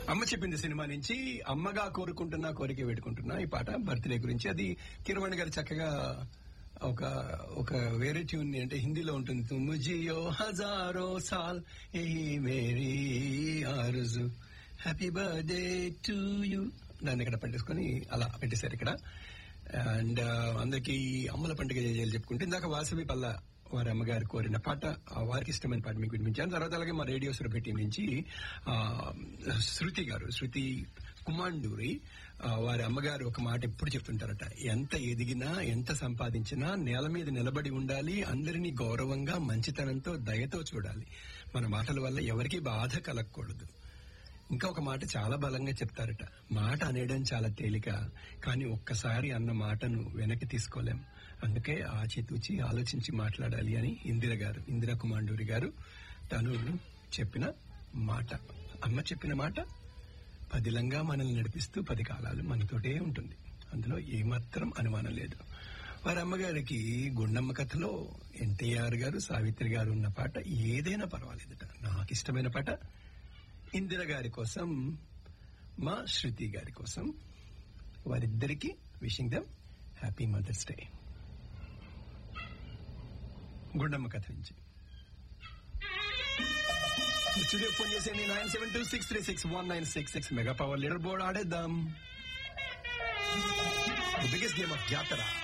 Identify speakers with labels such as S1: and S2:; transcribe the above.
S1: అమ్మ చెప్పింది సినిమా నుంచి అమ్మగా కోరుకుంటున్నా కోరిక వేడుకుంటున్నా ఈ పాట బర్త్డే గురించి అది కిరవాణి గారు చక్కగా ఒక ఒక వేరే ట్యూన్ ని అంటే హిందీలో ఉంటుంది తుమ్ జియో హజారో సాల్ ఏ మేరీ ఆరుజు హ్యాపీ బర్త్డే టు యూ దాన్ని ఇక్కడ పెట్టేసుకొని అలా పెట్టేశారు ఇక్కడ అండ్ అందరికి అమ్మల పండుగ చేయాలి చెప్పుకుంటే ఇందాక వాసవి పల్ల వారి అమ్మగారు కోరిన పాట ఆ వారికి ఇష్టమైన పాట మీకు వినిపించాను తర్వాత అలాగే మా రేడియో సురభి టీం నుంచి ఆ, శృతి గారు శృతి కుమాండూరి ఆ, వారి అమ్మగారు ఒక మాట ఎప్పుడు చెప్తుంటారట ఎంత ఎదిగినా ఎంత సంపాదించినా నేల మీద నిలబడి ఉండాలి అందరినీ గౌరవంగా మంచితనంతో దయతో చూడాలి మన మాటల వల్ల ఎవరికీ బాధ కలగకూడదు ఇంకా ఒక మాట చాలా బలంగా చెప్తారట మాట అనేయడం చాలా తేలిక కానీ ఒక్కసారి అన్న మాటను వెనక్కి తీసుకోలేం అందుకే ఆచితూచి ఆలోచించి మాట్లాడాలి అని ఇందిర గారు ఇందిరా కుమాండూరి గారు తను చెప్పిన మాట అమ్మ చెప్పిన మాట పదిలంగా మనల్ని నడిపిస్తూ పది కాలాలు మనతోటే ఉంటుంది అందులో ఏమాత్రం అనుమానం లేదు వారి అమ్మగారికి గుండమ్మ కథలో ఎన్టీఆర్ గారు సావిత్రి గారు ఉన్న పాట ఏదైనా పర్వాలేదట నాకు ఇష్టమైన పాట ఇందిర గారి కోసం మా శృతి గారి కోసం వారిద్దరికి wishing them happy mother's day Gundamma Katha నుంచి స్టూడియో ఫోన్ చేసేయండి nine seven two six three six one nine six six mega power leader board ఆడేద్దాం బిగ్గెస్ట్ గేమ్ ఆఫ్ జాతర